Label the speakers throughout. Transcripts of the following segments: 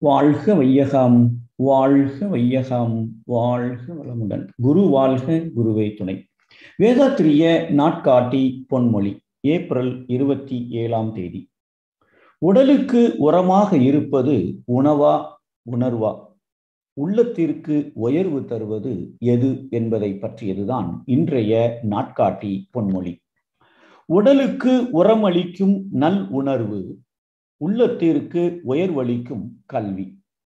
Speaker 1: வாழ்க வையகம் வாழ்க வையகம் வாழ்க வளமுடன் குரு வாழ்க குருவை துணை வேதாத்திரிய நாட்காட்டி பொன்மொழி ஏப்ரல் இருபத்தி ஏழாம் தேதி உடலுக்கு உரமாக இருப்பது உணவா உணர்வா உள்ளத்திற்கு உயர்வு தருவது எது என்பதை பற்றியதுதான் இன்றைய நாட்காட்டி பொன்மொழி உடலுக்கு உரமளிக்கும் நல் உணர்வு உள்ளத்திற்கு உயர்வளிக்கும் கல்வி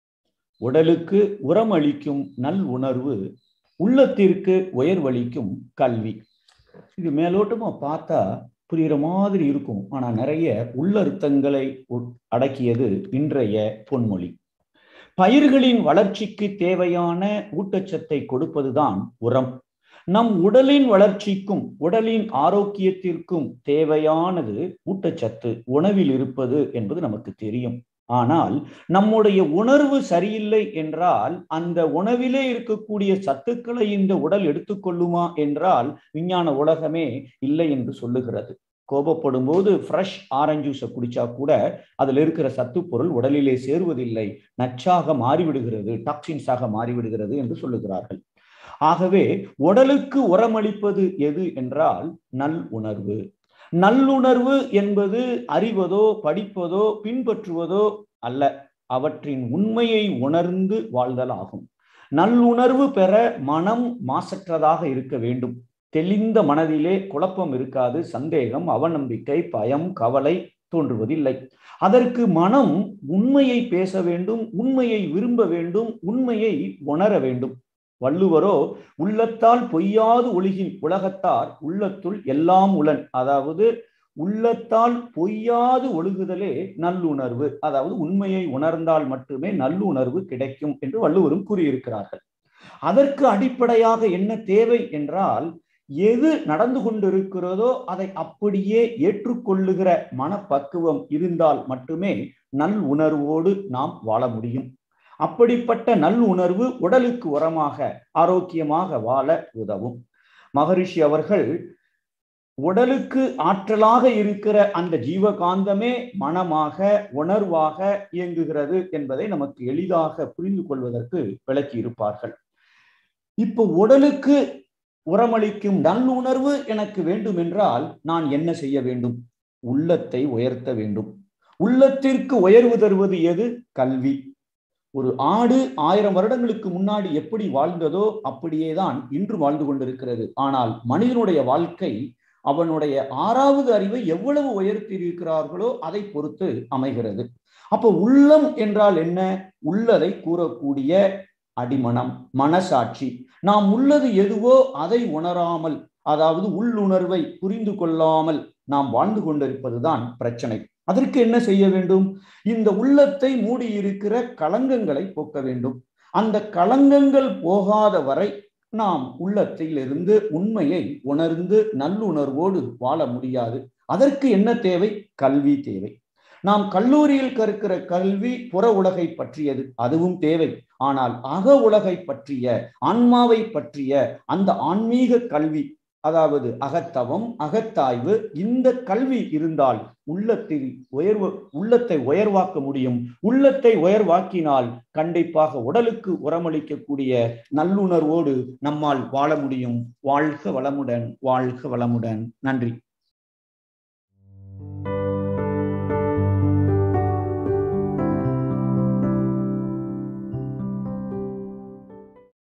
Speaker 1: உடலுக்கு உரமளிக்கும் நல் உணர்வு உள்ளத்திற்கு உயர்வளிக்கும் கல்வி இது மேலோட்டமா பார்த்தா புரிகிற மாதிரி இருக்கும் ஆனா நிறைய உள்ளர்த்தங்களை அடக்கியது இன்றைய பொன்மொழி பயிர்களின் வளர்ச்சிக்கு தேவையான ஊட்டச்சத்தை கொடுப்பதுதான் உரம் நம் உடலின் வளர்ச்சிக்கும் உடலின் ஆரோக்கியத்திற்கும் தேவையானது ஊட்டச்சத்து உணவில் இருப்பது என்பது நமக்கு தெரியும் ஆனால் நம்முடைய உணர்வு சரியில்லை என்றால் அந்த உணவிலே இருக்கக்கூடிய சத்துக்களை இந்த உடல் எடுத்துக்கொள்ளுமா என்றால் விஞ்ஞான உலகமே இல்லை என்று சொல்லுகிறது கோபப்படும் போது ஃப்ரெஷ் ஆரஞ்சு ஜூஸை குடிச்சா கூட அதில் இருக்கிற சத்து பொருள் உடலிலே சேருவதில்லை நச்சாக மாறிவிடுகிறது டாக்ஸின்ஸாக மாறிவிடுகிறது என்று சொல்லுகிறார்கள் ஆகவே உடலுக்கு உரமளிப்பது எது என்றால் நல் உணர்வு நல்லுணர்வு என்பது அறிவதோ படிப்பதோ பின்பற்றுவதோ அல்ல அவற்றின் உண்மையை உணர்ந்து வாழ்தல் ஆகும் நல்லுணர்வு பெற மனம் மாசற்றதாக இருக்க வேண்டும் தெளிந்த மனதிலே குழப்பம் இருக்காது சந்தேகம் அவநம்பிக்கை பயம் கவலை தோன்றுவதில்லை அதற்கு மனம் உண்மையை பேச வேண்டும் உண்மையை விரும்ப வேண்டும் உண்மையை உணர வேண்டும் வள்ளுவரோ உள்ளத்தால் பொய்யாது ஒழுகின் உலகத்தார் உள்ளத்துள் எல்லாம் உளன் அதாவது உள்ளத்தால் பொய்யாது ஒழுகுதலே நல்லுணர்வு அதாவது உண்மையை உணர்ந்தால் மட்டுமே நல்லுணர்வு கிடைக்கும் என்று வள்ளுவரும் கூறியிருக்கிறார்கள் அதற்கு அடிப்படையாக என்ன தேவை என்றால் எது நடந்து கொண்டிருக்கிறதோ அதை அப்படியே ஏற்றுக்கொள்ளுகிற மனப்பக்குவம் இருந்தால் மட்டுமே நல் உணர்வோடு நாம் வாழ முடியும் அப்படிப்பட்ட நல் உணர்வு உடலுக்கு உரமாக ஆரோக்கியமாக வாழ உதவும் மகரிஷி அவர்கள் உடலுக்கு ஆற்றலாக இருக்கிற அந்த ஜீவகாந்தமே மனமாக உணர்வாக இயங்குகிறது என்பதை நமக்கு எளிதாக புரிந்து கொள்வதற்கு விளக்கி இருப்பார்கள் இப்போ உடலுக்கு உரமளிக்கும் நல்லுணர்வு எனக்கு வேண்டும் என்றால் நான் என்ன செய்ய வேண்டும் உள்ளத்தை உயர்த்த வேண்டும் உள்ளத்திற்கு உயர்வு தருவது எது கல்வி ஒரு ஆடு ஆயிரம் வருடங்களுக்கு முன்னாடி எப்படி வாழ்ந்ததோ அப்படியேதான் இன்று வாழ்ந்து கொண்டிருக்கிறது ஆனால் மனிதனுடைய வாழ்க்கை அவனுடைய ஆறாவது அறிவை எவ்வளவு உயர்த்தி இருக்கிறார்களோ அதை பொறுத்து அமைகிறது அப்போ உள்ளம் என்றால் என்ன உள்ளதை கூறக்கூடிய அடிமனம் மனசாட்சி நாம் உள்ளது எதுவோ அதை உணராமல் அதாவது உள்ளுணர்வை புரிந்து கொள்ளாமல் நாம் வாழ்ந்து கொண்டிருப்பதுதான் பிரச்சனை அதற்கு என்ன செய்ய வேண்டும் இந்த உள்ளத்தை மூடி இருக்கிற களங்கங்களை போக்க வேண்டும் அந்த களங்கங்கள் போகாத வரை நாம் உள்ளத்திலிருந்து உண்மையை உணர்ந்து நல்லுணர்வோடு வாழ முடியாது அதற்கு என்ன தேவை கல்வி தேவை நாம் கல்லூரியில் கற்கிற கல்வி புற உலகை பற்றியது அதுவும் தேவை ஆனால் அக உலகை பற்றிய ஆன்மாவை பற்றிய அந்த ஆன்மீக கல்வி அதாவது அகத்தவம் அகத்தாய்வு இந்த கல்வி இருந்தால் உள்ளத்தில் உயர்வு உள்ளத்தை உயர்வாக்க முடியும் உள்ளத்தை உயர்வாக்கினால் கண்டிப்பாக உடலுக்கு உரமளிக்கக்கூடிய நல்லுணர்வோடு நம்மால் வாழ முடியும் வாழ்க வளமுடன் வாழ்க வளமுடன் நன்றி